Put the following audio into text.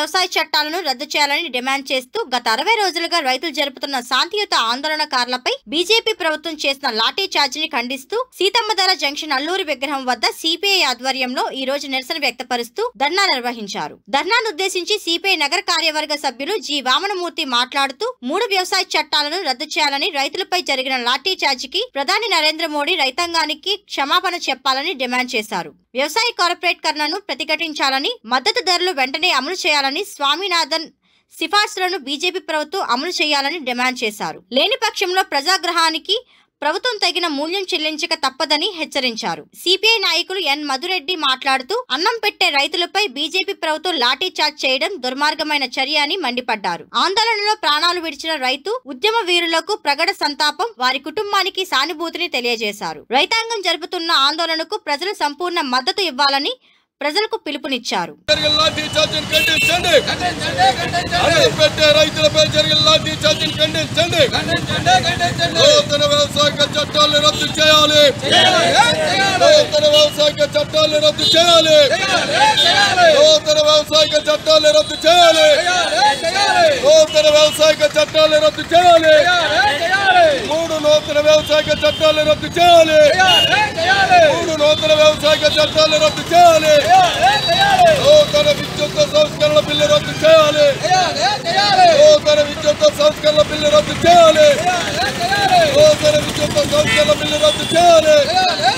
వ్యవసాయ చట్టాలను రద్దు చేయాలని డిమాండ్ చేస్తూ గత అరవై రోజులుగా రైతులు జరుపుతున్న శాంతియుత ఆందోళనకారులపై బీజేపీ ప్రభుత్వం చేసిన లాఠీ చార్జిని ఖండిస్తూ సీతమ్మధర జంక్షన్ అల్లూరి విగ్రహం వద్ద సిపిఐ ఆధ్వర్యంలో ఈ రోజు నిరసన వ్యక్తపరుస్తూ ధర్నా నిర్వహించారు ధర్నాను ఉద్దేశించి సిపిఐ నగర కార్యవర్గ సభ్యులు జి వామనమూర్తి మాట్లాడుతూ మూడు వ్యవసాయ చట్టాలను రద్దు చేయాలని రైతులపై జరిగిన లాఠీ చార్జికి ప్రధాని నరేంద్ర మోడీ రైతాంగానికి క్షమాపణ చెప్పాలని డిమాండ్ చేశారు వ్యవసాయ కార్పొరేట్కరణను ప్రతిఘటించాలని మద్దతు ధరలు వెంటనే అమలు చేయాలని స్వామినాథన్ సిఫార్సులను బీజేపీ ప్రభుత్వం అమలు చేయాలని డిమాండ్ చేశారు లేని పక్షంలో ప్రజాగ్రహానికి ప్రభుత్వం తగిన మూల్యం చెల్లించక తప్పదని హెచ్చరించారు సిపిఐ నాయకులు ఎన్ మధురెడ్డి మాట్లాడుతూ అన్నం పెట్టే రైతులపై బీజేపీ ప్రభుత్వం లాఠీ చార్జ్ చేయడం దుర్మార్గమైన చర్య అని మండిపడ్డారు ఆందోళనలో ప్రాణాలు విడిచిన రైతు ఉద్యమ వీరులకు ప్రగడ సంతాపం వారి కుటుంబానికి సానుభూతిని తెలియజేశారు రైతాంగం జరుపుతున్న ఆందోళనకు ప్రజలు సంపూర్ణ మద్దతు ఇవ్వాలని ప్రజలకు పిలుపునిచ్చారు జరిగిన లాఠీ చార్జిని ఖండించండి అన్నం పెట్టే రైతులపై జరిగిన లాఠీ చార్జిని ఖండించండి నూతన వ్యవసాయ చట్టాలను రద్దు చేయాలి నూతన వ్యవసాయ చట్టాలను రద్దు చేయాలి నూతన వ్యవసాయ చట్టాలను రద్దు చేయాలి నూతన వ్యవసాయ చట్టాలను రద్దు చేయాలి మూడు నూతన వ్యవసాయ చట్టాలను రద్దు చేయాలి మూడు నూతన వ్యవసాయ చట్టాలను రద్దు చేయాలి నూతన విద్యుత్ సంస్కరణ బిల్లు రద్దు చేయాలి నూతన విద్యుత్ సంస్కరణ బిల్లు రద్దు చేయాలి నూతన విద్యుత్ సంస్కరణ బిల్లు రద్దు చేయాలి